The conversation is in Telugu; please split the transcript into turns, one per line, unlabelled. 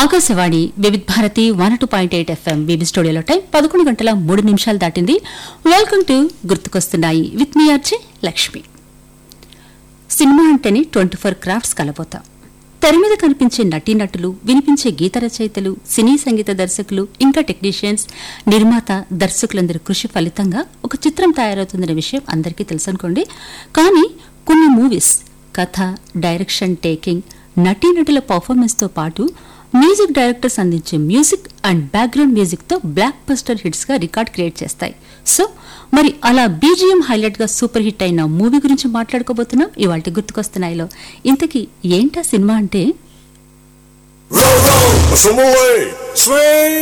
Akashvani Vividh Bharati one two point eight FM బీబీ స్టూడియోలో టైం పదకొండు గంటల మూడు నిమిషాలు దాటింది వెల్కమ్ టు గుర్తుకొస్తున్నాయి విత్ మీ ఆర్జే లక్ష్మి సినిమా అంటేనే ట్వంటీ ఫోర్ క్రాఫ్ట్స్ కలబోతాం తెర మీద కనిపించే నటీనటులు వినిపించే గీత రచయితలు సినీ సంగీత దర్శకులు ఇంకా టెక్నీషియన్స్ నిర్మాత దర్శకులందరి కృషి ఫలితంగా ఒక చిత్రం తయారవుతుందనే విషయం అందరికీ తెలుసనుకోండి కానీ కొన్ని మూవీస్ కథ డైరెక్షన్ టేకింగ్ నటీనటుల పర్ఫార్మెన్స్తో పాటు మ్యూజిక్ డైరెక్టర్స్ అందించే మ్యూజిక్ అండ్ బ్యాక్గ్రౌండ్ మ్యూజిక్తో బ్లాక్ బస్టర్ హిట్స్గా రికార్డ్ క్రియేట్ చేస్తాయి సో మరి అలా బీజిఎం హైలైట్గా సూపర్ హిట్ అయిన మూవీ గురించి మాట్లాడుకోబోతున్నాం ఇవాళ గుర్తుకొస్తున్నాయిలో ఇంతకీ ఏంటా సినిమా అంటే
Roll, roll, some away. Swing.